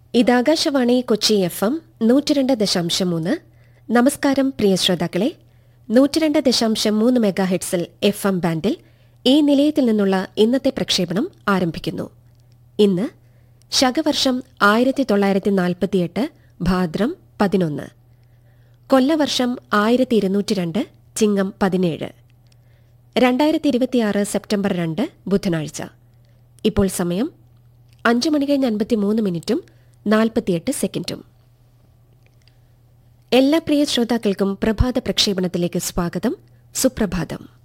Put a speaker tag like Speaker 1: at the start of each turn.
Speaker 1: ഇതാകാശവാണി Kochi F M നൂറ്റിരണ്ട് ദശാംശം മൂന്ന് നമസ്കാരം പ്രിയ ശ്രോതാക്കളെ നൂറ്റിരണ്ട് ദശാംശം മൂന്ന് മെഗാ ഹെഡ്സിൽ എഫ് എം ബാൻഡിൽ ഈ നിലയത്തിൽ നിന്നുള്ള ഇന്നത്തെ പ്രക്ഷേപണം ആരംഭിക്കുന്നു ഇന്ന് ശകവർഷം ആയിരത്തി തൊള്ളായിരത്തി നാൽപ്പത്തിയെട്ട് ഭാദ്രം പതിനൊന്ന് കൊല്ലവർഷം ആയിരത്തി ഇരുന്നൂറ്റി രണ്ട് ചിങ്ങം പതിനേഴ് രണ്ടായിരത്തി ഇരുപത്തിയാറ് സെപ്റ്റംബർ രണ്ട് ബുധനാഴ്ച ഇപ്പോൾ സമയം അഞ്ച് മണി കഴിഞ്ഞ് അൻപത്തിമൂന്ന് മിനിറ്റും നാൽപ്പത്തിയെട്ട് സെക്കൻഡും എല്ലാ പ്രിയ ശ്രോതാക്കൾക്കും പ്രഭാത പ്രക്ഷേപണത്തിലേക്ക് സ്വാഗതം സുപ്രഭാതം